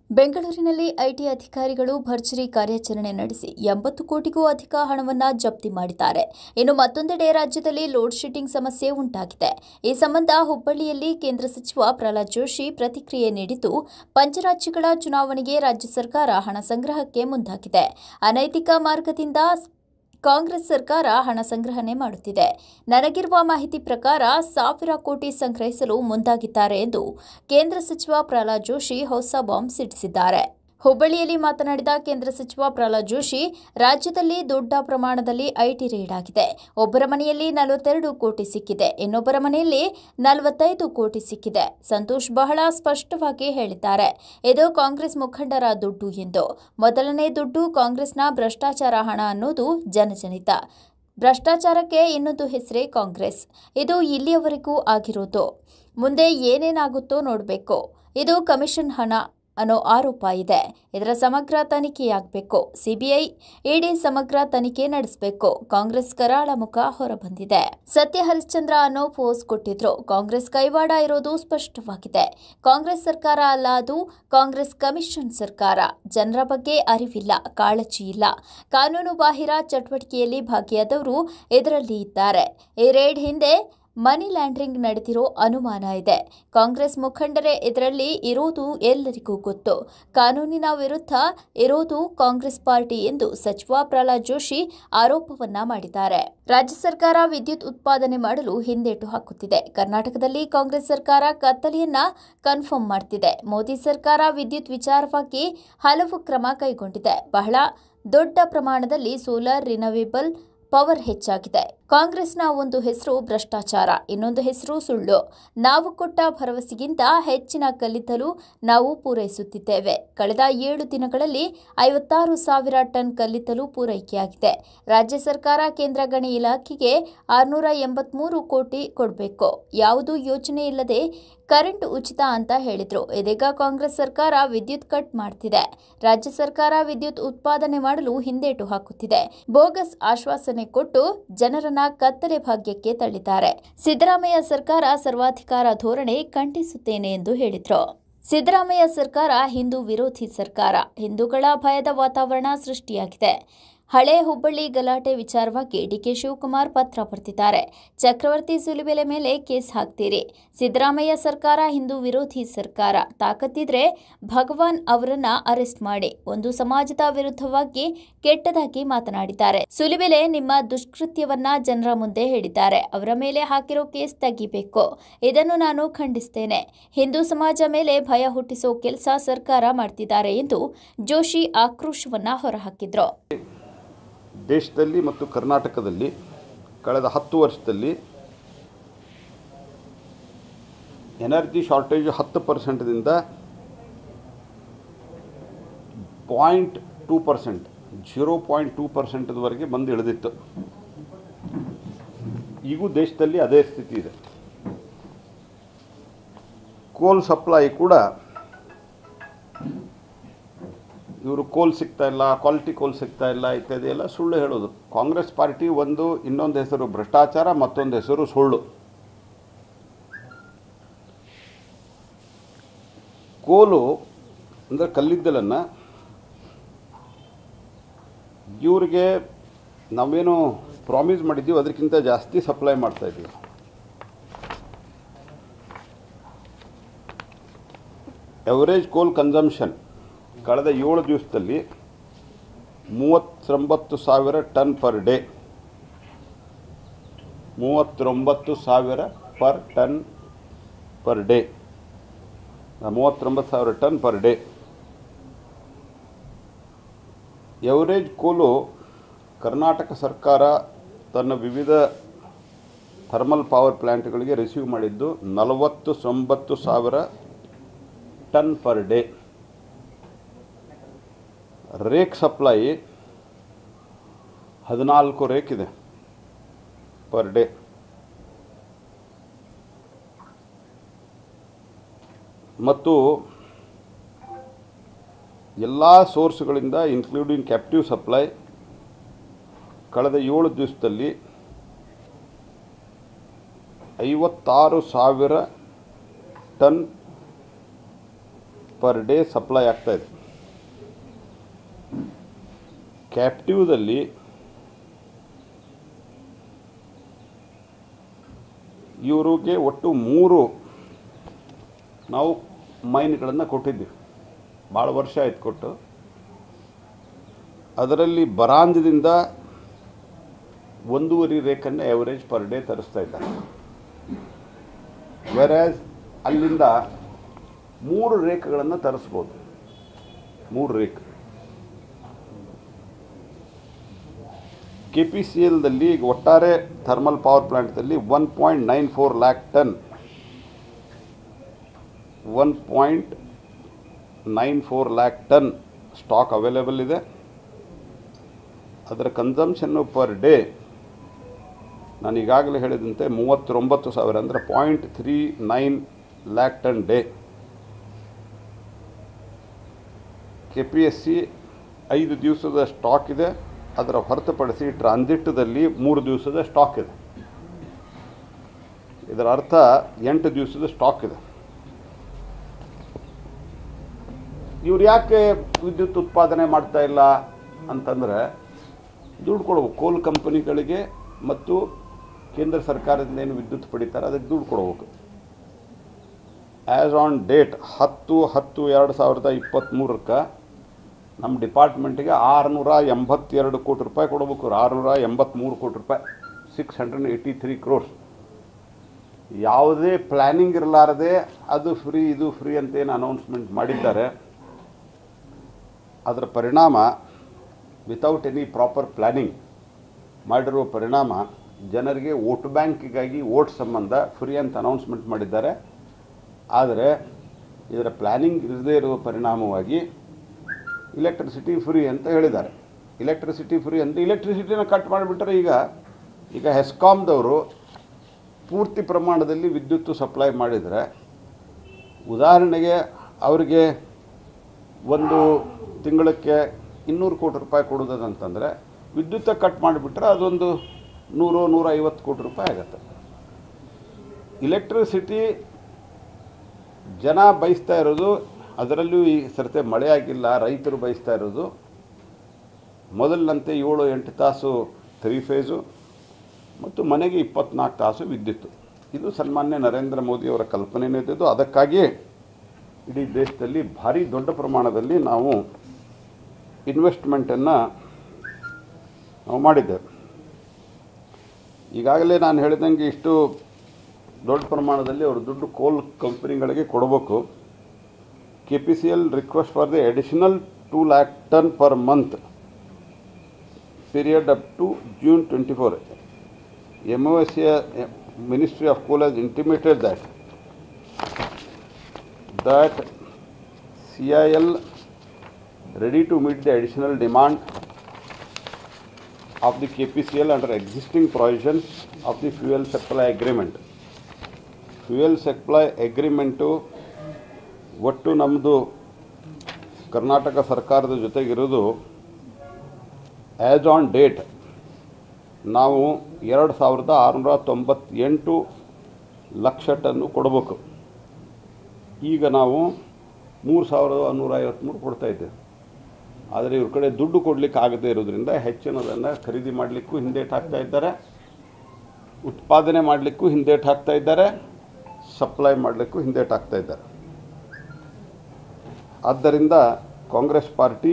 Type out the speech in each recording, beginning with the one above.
ಬೆಂಗಳೂರಿನಲ್ಲಿ ಐಟಿ ಅಧಿಕಾರಿಗಳು ಭರ್ಜರಿ ಕಾರ್ಯಾಚರಣೆ ನಡೆಸಿ ಎಂಬತ್ತು ಕೋಟಿಗೂ ಅಧಿಕ ಹಣವನ್ನ ಜಪ್ತಿ ಮಾಡಿದ್ದಾರೆ ಇನ್ನು ಮತ್ತೊಂದೆಡೆ ರಾಜ್ಯದಲ್ಲಿ ಲೋಡ್ ಶೆಡ್ಡಿಂಗ್ ಸಮಸ್ಯೆ ಉಂಟಾಗಿದೆ ಈ ಸಂಬಂಧ ಹುಬ್ಬಳ್ಳಿಯಲ್ಲಿ ಕೇಂದ್ರ ಸಚಿವ ಪ್ರಹ್ಲಾದ್ ಜೋಶಿ ಪ್ರತಿಕ್ರಿಯೆ ನೀಡಿದ್ದು ಪಂಚರಾಜ್ಯಗಳ ಚುನಾವಣೆಗೆ ರಾಜ್ಯ ಸರ್ಕಾರ ಹಣ ಸಂಗ್ರಹಕ್ಕೆ ಮುಂದಾಗಿದೆ ಅನೈತಿಕ ಮಾರ್ಗದಿಂದ ಕಾಂಗ್ರೆಸ್ ಸರ್ಕಾರ ಹಣ ಸಂಗ್ರಹಣೆ ಮಾಡುತ್ತಿದೆ ನನಗಿರುವ ಮಾಹಿತಿ ಪ್ರಕಾರ ಸಾವಿರ ಕೋಟಿ ಸಂಗ್ರಹಿಸಲು ಮುಂದಾಗಿದ್ದಾರೆ ಎಂದು ಕೇಂದ್ರ ಸಚಿವ ಪ್ರಹ್ಲಾದ್ ಜೋಶಿ ಹೊಸ ಬಾಂಬ್ ಸಿಡಿಸಿದ್ದಾರೆ ಹುಬ್ಬಳ್ಳಿಯಲ್ಲಿ ಮಾತನಾಡಿದ ಕೇಂದ್ರ ಸಚಿವ ಪ್ರಹ್ಲಾದ್ ಜೋಶಿ ರಾಜ್ಯದಲ್ಲಿ ದೊಡ್ಡ ಪ್ರಮಾಣದಲ್ಲಿ ಐಟಿ ರೇಡ್ ಆಗಿದೆ ಒಬ್ಬರ ಮನೆಯಲ್ಲಿ ನಲವತ್ತೆರಡು ಕೋಟಿ ಸಿಕ್ಕಿದೆ ಇನ್ನೊಬ್ಬರ ಮನೆಯಲ್ಲಿ ನಲವತ್ತೈದು ಕೋಟಿ ಸಿಕ್ಕಿದೆ ಸಂತೋಷ್ ಬಹಳ ಸ್ಪಷ್ಟವಾಗಿ ಹೇಳಿದ್ದಾರೆ ಇದು ಕಾಂಗ್ರೆಸ್ ಮುಖಂಡರ ದುಡ್ಡು ಎಂದು ಮೊದಲನೇ ದುಡ್ಡು ಕಾಂಗ್ರೆಸ್ನ ಭ್ರಷ್ಟಾಚಾರ ಹಣ ಅನ್ನೋದು ಜನಜನಿತ ಭ್ರಷ್ಟಾಚಾರಕ್ಕೆ ಇನ್ನೊಂದು ಹೆಸರೇ ಕಾಂಗ್ರೆಸ್ ಇದು ಇಲ್ಲಿಯವರೆಗೂ ಆಗಿರೋದು ಮುಂದೆ ಏನೇನಾಗುತ್ತೋ ನೋಡಬೇಕು ಇದು ಕಮಿಷನ್ ಹಣ ಅನ್ನೋ ಆರೋಪ ಇದೆ ಇದರ ಸಮಗ್ರ ತನಿಖೆಯಾಗಬೇಕು ಸಿಬಿಐ ಇಡಿ ಸಮಗ್ರ ತನಿಖೆ ನಡೆಸಬೇಕು ಕಾಂಗ್ರೆಸ್ ಕರಾಳ ಮುಖ ಹೊರಬಂದಿದೆ ಸತ್ಯ ಹರಿಶ್ಚಂದ್ರ ಅನ್ನೋ ಪೋಸ್ ಕೊಟ್ಟಿದ್ರು ಕಾಂಗ್ರೆಸ್ ಕೈವಾಡ ಇರೋದು ಸ್ಪಷ್ಟವಾಗಿದೆ ಕಾಂಗ್ರೆಸ್ ಸರ್ಕಾರ ಅಲ್ಲ ಅದು ಕಾಂಗ್ರೆಸ್ ಕಮಿಷನ್ ಸರ್ಕಾರ ಜನರ ಬಗ್ಗೆ ಅರಿವಿಲ್ಲ ಕಾಳಜಿ ಇಲ್ಲ ಕಾನೂನು ಬಾಹಿರ ಚಟುವಟಿಕೆಯಲ್ಲಿ ಭಾಗಿಯಾದವರು ಇದರಲ್ಲಿ ಇದ್ದಾರೆ ಈ ರೇಡ್ ಹಿಂದೆ ಮನಿ ಲ್ಯಾಂಡ್ರಿಂಗ್ ನಡೆದಿರೋ ಅನುಮಾನ ಇದೆ ಕಾಂಗ್ರೆಸ್ ಮುಖಂಡರೇ ಇದರಲ್ಲಿ ಇರೋದು ಎಲ್ಲರಿಗೂ ಗೊತ್ತು ಕಾನೂನಿನ ವಿರುದ್ಧ ಇರೋದು ಕಾಂಗ್ರೆಸ್ ಪಾರ್ಟಿ ಎಂದು ಸಚಿವ ಪ್ರಹ್ಲಾದ್ ಜೋಶಿ ಆರೋಪವನ್ನ ಮಾಡಿದ್ದಾರೆ ರಾಜ್ಯ ಸರ್ಕಾರ ವಿದ್ಯುತ್ ಉತ್ಪಾದನೆ ಮಾಡಲು ಹಿಂದೇಟು ಹಾಕುತ್ತಿದೆ ಕರ್ನಾಟಕದಲ್ಲಿ ಕಾಂಗ್ರೆಸ್ ಸರ್ಕಾರ ಕತ್ತಲೆಯನ್ನ ಕನ್ಫರ್ಮ್ ಮಾಡ್ತಿದೆ ಮೋದಿ ಸರ್ಕಾರ ವಿದ್ಯುತ್ ವಿಚಾರವಾಗಿ ಹಲವು ಕ್ರಮ ಕೈಗೊಂಡಿದೆ ಬಹಳ ದೊಡ್ಡ ಪ್ರಮಾಣದಲ್ಲಿ ಸೋಲಾರ್ ರಿನವೇಬಲ್ ಪವರ್ ಹೆಚ್ಚಾಗಿದೆ ಕಾಂಗ್ರೆಸ್ನ ಒಂದು ಹೆಸರು ಭ್ರಷ್ಟಾಚಾರ ಇನ್ನೊಂದು ಹೆಸರು ಸುಳ್ಳು ನಾವು ಕೊಟ್ಟ ಭರವಸೆಗಿಂತ ಹೆಚ್ಚಿನ ಕಲ್ಲಿದ್ದಲು ನಾವು ಪೂರೈಸುತ್ತಿದ್ದೇವೆ ಕಳೆದ ಏಳು ದಿನಗಳಲ್ಲಿ ಐವತ್ತಾರು ಸಾವಿರ ಟನ್ ಕಲ್ಲಿದ್ದಲು ಪೂರೈಕೆಯಾಗಿದೆ ರಾಜ್ಯ ಸರ್ಕಾರ ಕೇಂದ್ರ ಗಣಿ ಇಲಾಖೆಗೆ ಆರುನೂರ ಎಂಬತ್ಮೂರು ಕೋಟಿ ಕೊಡಬೇಕು ಯಾವುದೂ ಯೋಚನೆ ಇಲ್ಲದೆ ಕರೆಂಟ್ ಉಚಿತ ಅಂತ ಹೇಳಿದ್ರು ಇದೀಗ ಕಾಂಗ್ರೆಸ್ ಸರ್ಕಾರ ವಿದ್ಯುತ್ ಕಟ್ ಮಾಡ್ತಿದೆ ರಾಜ್ಯ ಸರ್ಕಾರ ವಿದ್ಯುತ್ ಉತ್ಪಾದನೆ ಮಾಡಲು ಹಿಂದೇಟು ಹಾಕುತ್ತಿದೆ ಬೋಗಸ್ ಆಶ್ವಾಸನೆ ಕೊಟ್ಟು ಜನರನ್ನ ಕತ್ತಲೆ ಭಾಗ್ಯಕ್ಕೆ ತಳ್ಳಿದ್ದಾರೆ ಸಿದ್ದರಾಮಯ್ಯ ಸರ್ಕಾರ ಸರ್ವಾಧಿಕಾರ ಧೋರಣೆ ಖಂಡಿಸುತ್ತೇನೆ ಎಂದು ಹೇಳಿದ್ರು ಸಿದ್ದರಾಮಯ್ಯ ಸರ್ಕಾರ ಹಿಂದೂ ವಿರೋಧಿ ಸರ್ಕಾರ ಹಿಂದೂಗಳ ಭಯದ ವಾತಾವರಣ ಸೃಷ್ಟಿಯಾಗಿದೆ ಹಳೆ ಹುಬ್ಬಳ್ಳಿ ಗಲಾಟೆ ವಿಚಾರವಾಗಿ ಡಿಕೆ ಶಿವಕುಮಾರ್ ಪತ್ರ ಬರೆದಿದ್ದಾರೆ ಚಕ್ರವರ್ತಿ ಸುಲಿಬೆಲೆ ಮೇಲೆ ಕೇಸ್ ಹಾಕ್ತೀರಿ ಸಿದ್ದರಾಮಯ್ಯ ಸರ್ಕಾರ ಹಿಂದೂ ವಿರೋಧಿ ಸರ್ಕಾರ ತಾಕತ್ತಿದ್ರೆ ಭಗವಾನ್ ಅವರನ್ನ ಅರೆಸ್ಟ್ ಮಾಡಿ ಒಂದು ಸಮಾಜದ ವಿರುದ್ಧವಾಗಿ ಕೆಟ್ಟದಾಗಿ ಮಾತನಾಡಿದ್ದಾರೆ ಸುಲಿಬೆಲೆ ನಿಮ್ಮ ದುಷ್ಕೃತ್ಯವನ್ನ ಜನರ ಮುಂದೆ ಹೇಳಿದ್ದಾರೆ ಅವರ ಮೇಲೆ ಹಾಕಿರೋ ಕೇಸ್ ತೆಗಿಬೇಕು ಇದನ್ನು ನಾನು ಖಂಡಿಸ್ತೇನೆ ಹಿಂದೂ ಸಮಾಜ ಮೇಲೆ ಭಯ ಹುಟ್ಟಿಸೋ ಕೆಲಸ ಸರ್ಕಾರ ಮಾಡ್ತಿದ್ದಾರೆ ಎಂದು ಜೋಶಿ ಆಕ್ರೋಶವನ್ನ ಹೊರಹಾಕಿದ್ರು ದೇಶದಲ್ಲಿ ಮತ್ತು ಕರ್ನಾಟಕದಲ್ಲಿ ಕಳೆದ ಹತ್ತು ವರ್ಷದಲ್ಲಿ ಎನರ್ಜಿ ಶಾರ್ಟೇಜ್ ಹತ್ತು ಪರ್ಸೆಂಟ್ದಿಂದ point two percent zero point two ಪರ್ಸೆಂಟ್ವರೆಗೆ ಬಂದು ಇಳಿದಿತ್ತು ಈಗೂ ದೇಶದಲ್ಲಿ ಅದೇ ಸ್ಥಿತಿ ಇದೆ ಕೋಲ್ ಸಪ್ಲೈ ಕೂಡ ಇವರು ಕೋಲ್ ಸಿಗ್ತಾ ಇಲ್ಲ ಕ್ವಾಲಿಟಿ ಕೋಲ್ ಸಿಗ್ತಾ ಇಲ್ಲ ಇತ್ಯಾದಿ ಎಲ್ಲ ಸುಳ್ಳು ಹೇಳೋದು ಕಾಂಗ್ರೆಸ್ ಪಾರ್ಟಿ ಒಂದು ಇನ್ನೊಂದು ಹೆಸರು ಭ್ರಷ್ಟಾಚಾರ ಮತ್ತೊಂದು ಹೆಸರು ಸುಳ್ಳು ಕೋಲು ಅಂದರೆ ಕಲ್ಲಿದ್ದಲನ್ನು ಇವ್ರಿಗೆ ನಾವೇನು ಪ್ರಾಮಿಸ್ ಮಾಡಿದ್ದೀವಿ ಅದಕ್ಕಿಂತ ಜಾಸ್ತಿ ಸಪ್ಲೈ ಮಾಡ್ತಾ ಇದ್ದೀವಿ ಎವರೇಜ್ ಕೋಲ್ ಕನ್ಸಂಪ್ಷನ್ ಕಳೆದ ಏಳು ದಿವಸದಲ್ಲಿ ಮೂವತ್ತೊಂಬತ್ತು ಸಾವಿರ ಟನ್ ಪರ್ ಡೇ ಮೂವತ್ತೊಂಬತ್ತು ಸಾವಿರ ಪರ್ ಟನ್ ಪರ್ ಡೇ ಮೂವತ್ತೊಂಬತ್ತು ಸಾವಿರ ಟನ್ ಪರ್ ಡೇ ಎವರೇಜ್ ಕೋಲು ಕರ್ನಾಟಕ ಸರ್ಕಾರ ತನ್ನ ವಿವಿಧ ಥರ್ಮಲ್ ಪವರ್ ಪ್ಲ್ಯಾಂಟ್ಗಳಿಗೆ ರಿಸೀವ್ ಮಾಡಿದ್ದು ನಲವತ್ತು ತೊಂಬತ್ತು ಸಾವಿರ ton per day rake supply ಹದಿನಾಲ್ಕು ರೇಕ್ ಇದೆ ಪರ್ ಡೇ ಮತ್ತು ಎಲ್ಲ ಸೋರ್ಸ್ಗಳಿಂದ ಇನ್ಕ್ಲೂಡಿಂಗ್ ಕ್ಯಾಪ್ಟಿವ್ ಸಪ್ಲೈ ಕಳೆದ ಏಳು ದಿವಸದಲ್ಲಿ ಐವತ್ತಾರು ಸಾವಿರ ಟನ್ ಪರ್ ಡೇ ಸಪ್ಲೈ ಆಗ್ತಾ ಇದೆ ಕ್ಯಾಪ್ಟಿವ್ದಲ್ಲಿ ಇವರಿಗೆ ಒಟ್ಟು ಮೂರು ನಾವು ಮೈನ್ಗಳನ್ನು ಕೊಟ್ಟಿದ್ದೀವಿ ಭಾಳ ವರ್ಷ ಆಯ್ತು ಕೊಟ್ಟು ಅದರಲ್ಲಿ ಬರಾಂಜದಿಂದ ಒಂದೂವರೆ ರೇಖನ್ನು ಎವರೇಜ್ ಪರ್ ಡೇ ತರಿಸ್ತಾ ಇದ್ದಾರೆ ವೆರಾಸ್ ಅಲ್ಲಿಂದ ಮೂರು ರೇಖೆಗಳನ್ನು ತರಿಸ್ಬೋದು ಮೂರು ರೇಖೆ ಕೆ ಪಿ ಸಿ ಎಲ್ದಲ್ಲಿ ಈಗ ಒಟ್ಟಾರೆ ಥರ್ಮಲ್ ಪವರ್ ಪ್ಲಾಂಟ್ದಲ್ಲಿ one point nine four lakh ton one point nine four lakh ton stock available ಇದೆ ಅದರ ಕನ್ಸಂಪ್ಷನ್ನು ಪರ್ ಡೇ ನಾನು ಈಗಾಗಲೇ ಹೇಳಿದಂತೆ ಮೂವತ್ತೊಂಬತ್ತು ಸಾವಿರ ಅಂದರೆ point three nine lakh ton day K P S C ಐದು ದಿವಸದ ಸ್ಟಾಕ್ ಇದೆ ಅದರ ಹೊರತುಪಡಿಸಿ ಟ್ರಾನ್ಸಿಟ್ದಲ್ಲಿ ಮೂರು ದಿವಸದ ಸ್ಟಾಕ್ ಇದೆ ಇದರ ಅರ್ಥ ಎಂಟು ದಿವಸದ ಸ್ಟಾಕ್ ಇದೆ ಇವ್ರು ಯಾಕೆ ವಿದ್ಯುತ್ ಉತ್ಪಾದನೆ ಮಾಡ್ತಾ ಇಲ್ಲ ಅಂತಂದರೆ ದುಡ್ಡು ಕೊಡ್ಬೇಕು ಕೋಲ್ ಕಂಪನಿಗಳಿಗೆ ಮತ್ತು ಕೇಂದ್ರ ಸರ್ಕಾರದಿಂದ ಏನು ವಿದ್ಯುತ್ ಪಡಿತಾರೆ ಅದಕ್ಕೆ ದುಡ್ಡು ಕೊಡ್ಬೇಕು ಆ್ಯಸ್ ಆನ್ ಡೇಟ್ ಹತ್ತು ಹತ್ತು ಎರಡು ಸಾವಿರದ ಇಪ್ಪತ್ತ್ಮೂರಕ್ಕೆ ನಮ್ಮ ಡಿಪಾರ್ಟ್ಮೆಂಟಿಗೆ ಆರುನೂರ ಎಂಬತ್ತೆರಡು ಕೋಟಿ ರೂಪಾಯಿ ಕೊಡಬೇಕು ಆರುನೂರ ಎಂಬತ್ತ್ಮೂರು ಕೋಟಿ ರೂಪಾಯಿ six hundred eighty three crores ಯಾವುದೇ ಪ್ಲ್ಯಾನಿಂಗ್ ಇರಲಾರದೆ ಅದು ಫ್ರೀ ಇದು ಫ್ರೀ ಅಂತೇನು ಅನೌನ್ಸ್ಮೆಂಟ್ ಮಾಡಿದ್ದಾರೆ ಅದರ ಪರಿಣಾಮ ವಿತೌಟ್ ಎನಿ ಪ್ರಾಪರ್ ಪ್ಲ್ಯಾನಿಂಗ್ ಮಾಡಿರುವ ಪರಿಣಾಮ ಜನರಿಗೆ ವೋಟ್ ಬ್ಯಾಂಕಿಗಾಗಿ ವೋಟ್ ಸಂಬಂಧ ಫ್ರೀ ಅಂತ ಅನೌನ್ಸ್ಮೆಂಟ್ ಮಾಡಿದ್ದಾರೆ ಆದರೆ ಇದರ ಪ್ಲ್ಯಾನಿಂಗ್ ಇರದೇ ಇರುವ ಪರಿಣಾಮವಾಗಿ ಇಲೆಕ್ಟ್ರಿಸಿಟಿ ಫ್ರೀ ಅಂತ ಹೇಳಿದ್ದಾರೆ ಇಲೆಕ್ಟ್ರಿಸಿಟಿ ಫ್ರೀ ಅಂತ ಇಲೆಕ್ಟ್ರಿಸಿಟಿನ ಕಟ್ ಮಾಡಿಬಿಟ್ರೆ ಈಗ ಈಗ ಹೆಸ್ಕಾಮ್ದವರು ಪೂರ್ತಿ ಪ್ರಮಾಣದಲ್ಲಿ ವಿದ್ಯುತ್ತು ಸಪ್ಲೈ ಮಾಡಿದರೆ ಉದಾಹರಣೆಗೆ ಅವರಿಗೆ ಒಂದು ತಿಂಗಳಕ್ಕೆ ಇನ್ನೂರು ಕೋಟಿ ರೂಪಾಯಿ ಕೊಡೋದಂತಂದರೆ ವಿದ್ಯುತ್ತ ಕಟ್ ಮಾಡಿಬಿಟ್ರೆ ಅದೊಂದು ನೂರು ನೂರ ಐವತ್ತು ಕೋಟಿ ರೂಪಾಯಿ ಆಗುತ್ತೆ ಇಲೆಕ್ಟ್ರಿಸಿಟಿ ಜನ ಬಯಸ್ತಾ ಇರೋದು ಅದರಲ್ಲೂ ಈ ಸರ್ತೆ ಮಳೆ ಆಗಿಲ್ಲ ರೈತರು ಬಯಸ್ತಾ ಇರೋದು ಮೊದಲಿನಂತೆ ಏಳು ಎಂಟು ತಾಸು ತ್ರೀ ಫೇಸು ಮತ್ತು ಮನೆಗೆ ಇಪ್ಪತ್ನಾಲ್ಕು ತಾಸು ವಿದ್ಯುತ್ತು ಇದು ಸನ್ಮಾನ್ಯ ನರೇಂದ್ರ ಮೋದಿಯವರ ಕಲ್ಪನೆಯೂ ಇದ್ದಿದ್ದು ಅದಕ್ಕಾಗಿಯೇ ಇಡೀ ದೇಶದಲ್ಲಿ ಭಾರಿ ದೊಡ್ಡ ಪ್ರಮಾಣದಲ್ಲಿ ನಾವು ಇನ್ವೆಸ್ಟ್ಮೆಂಟನ್ನು ನಾವು ಮಾಡಿದ್ದೇವೆ ಈಗಾಗಲೇ ನಾನು ಹೇಳಿದಂಗೆ ಇಷ್ಟು ದೊಡ್ಡ ಪ್ರಮಾಣದಲ್ಲಿ ಅವರು ದುಡ್ಡು ಕೋಲ್ ಕಂಪ್ನಿಗಳಿಗೆ ಕೊಡಬೇಕು K P C L request for the additional two lakh ton per month period up to June twenty four M O S ministry of coal has intimated that that CIL ready to meet the additional demand of the KPCL under existing provisions of the fuel supply agreement. Fuel supply agreement ಒಟ್ಟು ನಮ್ಮದು ಕರ್ನಾಟಕ ಸರ್ಕಾರದ ಜೊತೆಗಿರೋದು as on date ನಾವು ಎರಡು ಸಾವಿರದ ಆರುನೂರ ತೊಂಬತ್ತೆಂಟು lakh ton ಕೊಡಬೇಕು ಈಗ ನಾವು ಮೂರು ಸಾವಿರದ ನೂರ ಐವತ್ತ್ಮೂರು ಕೊಡ್ತಾ ಇದ್ದೇವೆ ಆದರೆ ಇವ್ರ ಕಡೆ ದುಡ್ಡು ಕೊಡಲಿಕ್ಕೆ ಆಗದೇ ಇರೋದ್ರಿಂದ ಹೆಚ್ಚಿನದನ್ನು ಖರೀದಿ ಮಾಡಲಿಕ್ಕೂ ಹಿಂದೇಟು ಹಾಕ್ತಾ ಇದ್ದಾರೆ ಉತ್ಪಾದನೆ ಮಾಡಲಿಕ್ಕೂ ಹಿಂದೇಟು ಹಾಕ್ತಾ ಇದ್ದಾರೆ ಸಪ್ಲೈ ಮಾಡಲಿಕ್ಕೂ ಹಿಂದೇಟು ಹಾಕ್ತಾ ಇದ್ದಾರೆ ಆದ್ದರಿಂದ ಕಾಂಗ್ರೆಸ್ ಪಾರ್ಟಿ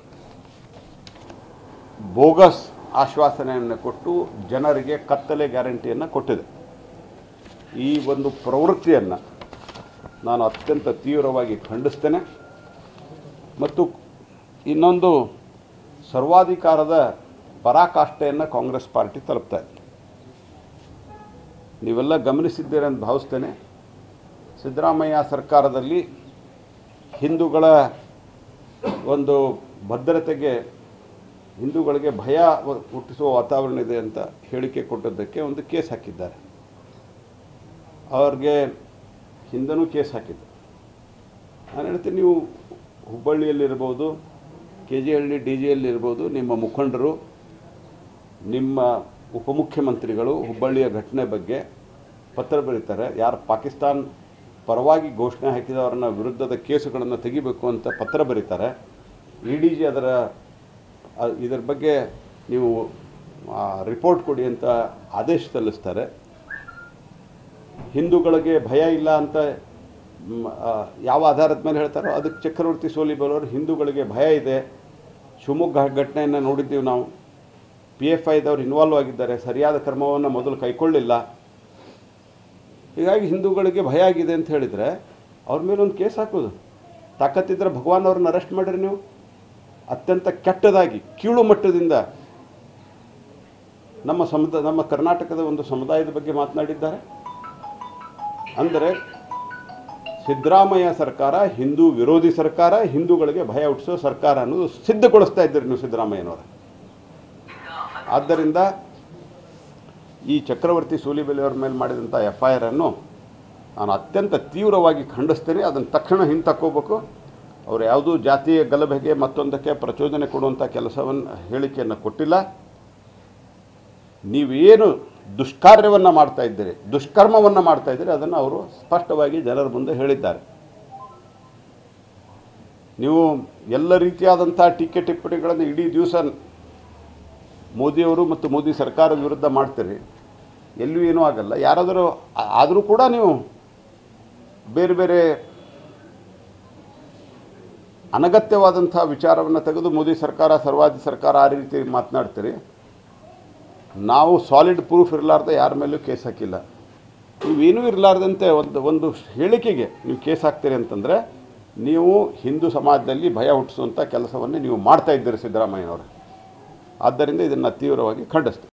ಬೋಗಸ್ ಆಶ್ವಾಸನೆಯನ್ನು ಕೊಟ್ಟು ಜನರಿಗೆ ಕತ್ತಲೆ ಗ್ಯಾರಂಟಿಯನ್ನು ಕೊಟ್ಟಿದೆ ಈ ಒಂದು ಪ್ರವೃತ್ತಿಯನ್ನು ನಾನು ಅತ್ಯಂತ ತೀವ್ರವಾಗಿ ಖಂಡಿಸ್ತೇನೆ ಮತ್ತು ಇನ್ನೊಂದು ಸರ್ವಾಧಿಕಾರದ ಪರಾಕಾಷ್ಠೆಯನ್ನು ಕಾಂಗ್ರೆಸ್ ಪಾರ್ಟಿ ತಲುಪ್ತಾ ಇದೆ ನೀವೆಲ್ಲ ಗಮನಿಸಿದ್ದೀರಿ ಅಂತ ಭಾವಿಸ್ತೇನೆ ಸಿದ್ದರಾಮಯ್ಯ ಸರ್ಕಾರದಲ್ಲಿ ಹಿಂದೂಗಳ ಒಂದು ಭದ್ರತೆಗೆ ಹಿಂದೂಗಳಿಗೆ ಭಯ ಹುಟ್ಟಿಸುವ ವಾತಾವರಣ ಇದೆ ಅಂತ ಹೇಳಿಕೆ ಕೊಟ್ಟದ್ದಕ್ಕೆ ಒಂದು ಕೇಸ್ ಹಾಕಿದ್ದಾರೆ ಅವ್ರಿಗೆ ಹಿಂದನೂ ಕೇಸ್ ಹಾಕಿದ್ದು ನಾನು ಹೇಳ್ತೀನಿ ನೀವು ಹುಬ್ಬಳ್ಳಿಯಲ್ಲಿರ್ಬೋದು ಕೆ ಜಿ ಹಳ್ಳಿ ಡಿ ಜಿಯಲ್ಲಿರ್ಬೋದು ನಿಮ್ಮ ಮುಖಂಡರು ನಿಮ್ಮ ಉಪಮುಖ್ಯಮಂತ್ರಿಗಳು ಹುಬ್ಬಳ್ಳಿಯ ಘಟನೆ ಬಗ್ಗೆ ಪತ್ರ ಬರೀತಾರೆ ಯಾರು ಪಾಕಿಸ್ತಾನ್ ಪರವಾಗಿ ಘೋಷಣೆ ಹಾಕಿದವರನ್ನ ವಿರುದ್ಧದ ಕೇಸುಗಳನ್ನು ತೆಗಿಬೇಕು ಅಂತ ಪತ್ರ ಬರೀತಾರೆ ಇ ಡಿ ಜಿ ಅದರ ಅ- ಇದರ ಬಗ್ಗೆ ನೀವು ರಿಪೋರ್ಟ್ ಕೊಡಿ ಅಂತ ಆದೇಶ ಸಲ್ಲಿಸ್ತಾರೆ ಹಿಂದೂಗಳಿಗೆ ಭಯ ಇಲ್ಲ ಅಂತ ಮ್, ಆ, ಯಾವ ಆಧಾರದ ಮೇಲೆ ಹೇಳ್ತಾರೋ ಅದಕ್ಕೆ ಚಕ್ರವರ್ತಿ ಸೋಲಿಬಲ್ ಹಿಂದೂಗಳಿಗೆ ಭಯ ಇದೆ ಶಿವಮೊಗ್ಗ ಘಟನೆಯನ್ನು ನೋಡಿದ್ದೀವಿ ನಾವು ಪಿ ಎಫ್ ಐದವ್ರು ಇನ್ವಾಲ್ವ್ ಆಗಿದ್ದಾರೆ ಸರಿಯಾದ ಕ್ರಮವನ್ನು ಮೊದಲು ಕೈಗೊಳ್ಳಿಲ್ಲ ಹೀಗಾಗಿ ಹಿಂದೂಗಳಿಗೆ ಭಯ ಆಗಿದೆ ಅಂತ ಹೇಳಿದರೆ ಅವ್ರ ಮೇಲೆ ಒಂದು ಕೇಸ್ ಹಾಕೋದು ತಾಕತ್ತಿದ್ರೆ ಭಗವಾನ್ ಅವ್ರನ್ನ ಅರೆಸ್ಟ್ ಮಾಡಿರಿ ನೀವು ಅತ್ಯಂತ ಕೆಟ್ಟದಾಗಿ ಕೀಳು ಮಟ್ಟದಿಂದ ನಮ್ಮ ಸಮುದ ನಮ್ಮ ಕರ್ನಾಟಕದ ಒಂದು ಸಮುದಾಯದ ಬಗ್ಗೆ ಮಾತನಾಡಿದ್ದಾರೆ ಅಂದರೆ ಸಿದ್ದರಾಮಯ್ಯ ಸರ್ಕಾರ ಹಿಂದೂ ವಿರೋಧಿ ಸರ್ಕಾರ ಹಿಂದೂಗಳಿಗೆ ಭಯ ಹುಟ್ಟಿಸೋ ಸರ್ಕಾರ ಅನ್ನೋದು ಸಿದ್ಧಗೊಳಿಸ್ತಾ ಇದ್ದೀರಿ ನೀವು ಸಿದ್ದರಾಮಯ್ಯನವರ ಆದ್ದರಿಂದ ಈ ಚಕ್ರವರ್ತಿ ಸೂಲಿಬೆಲೆಯವರ ಮೇಲೆ ಮಾಡಿದಂಥ ಎಫ್ ಐ ಆರನ್ನು ನಾನು ಅತ್ಯಂತ ತೀವ್ರವಾಗಿ ಖಂಡಿಸ್ತೇನೆ ಅದನ್ನು ತಕ್ಷಣ ಹಿಂತಕ್ಕೋಬೇಕು ಅವರು ಯಾವುದೂ ಜಾತಿಯ ಗಲಭೆಗೆ ಮತ್ತೊಂದಕ್ಕೆ ಪ್ರಚೋದನೆ ಕೊಡುವಂಥ ಕೆಲಸವನ್ನು ಹೇಳಿಕೆಯನ್ನು ಕೊಟ್ಟಿಲ್ಲ ನೀವೇನು ದುಷ್ಕಾರ್ಯವನ್ನು ಮಾಡ್ತಾ ಇದ್ದೀರಿ ದುಷ್ಕರ್ಮವನ್ನು ಮಾಡ್ತಾ ಇದ್ದೀರಿ ಅದನ್ನು ಅವರು ಸ್ಪಷ್ಟವಾಗಿ ಜನರ ಮುಂದೆ ಹೇಳಿದ್ದಾರೆ ನೀವು ಎಲ್ಲ ರೀತಿಯಾದಂಥ ಟೀಕೆ ಟಿಪ್ಪಣಿಗಳನ್ನು ಇಡೀ ದಿವಸ ಮೋದಿಯವರು ಮತ್ತು ಮೋದಿ ಸರ್ಕಾರದ ವಿರುದ್ಧ ಮಾಡ್ತೀರಿ ಎಲ್ಲೂ ಏನೂ ಆಗಲ್ಲ ಯಾರಾದರೂ ಆ- ಆದರೂ ಕೂಡ ನೀವು ಬೇರೆ ಬೇರೆ ಅನಗತ್ಯವಾದಂಥ ವಿಚಾರವನ್ನು ತೆಗೆದು ಮೋದಿ ಸರ್ಕಾರ ಸರ್ವಾಧಿ ಸರ್ಕಾರ ಆ ರೀತಿ ಮಾತನಾಡ್ತೀರಿ ನಾವು ಸಾಲಿಡ್ ಪ್ರೂಫ್ ಇರಲಾರ್ದೆ ಯಾರ ಮೇಲೂ ಕೇಸ್ ಹಾಕಿಲ್ಲ ನೀವೇನೂ ಇರಲಾರ್ದಂತೆ ಒಂದು ಒಂದು ಹೇಳಿಕೆಗೆ ನೀವು ಕೇಸ್ ಹಾಕ್ತೀರಿ ಅಂತಂದರೆ ನೀವು ಹಿಂದೂ ಸಮಾಜದಲ್ಲಿ ಭಯ ಹುಟ್ಟಿಸುವಂಥ ಕೆಲಸವನ್ನೇ ನೀವು ಮಾಡ್ತಾ ಇದ್ದೀರಿ ಸಿದ್ದರಾಮಯ್ಯನವರು ಆದ್ದರಿಂದ ಇದನ್ನು ತೀವ್ರವಾಗಿ ಖಂಡಿಸ್ತೀವಿ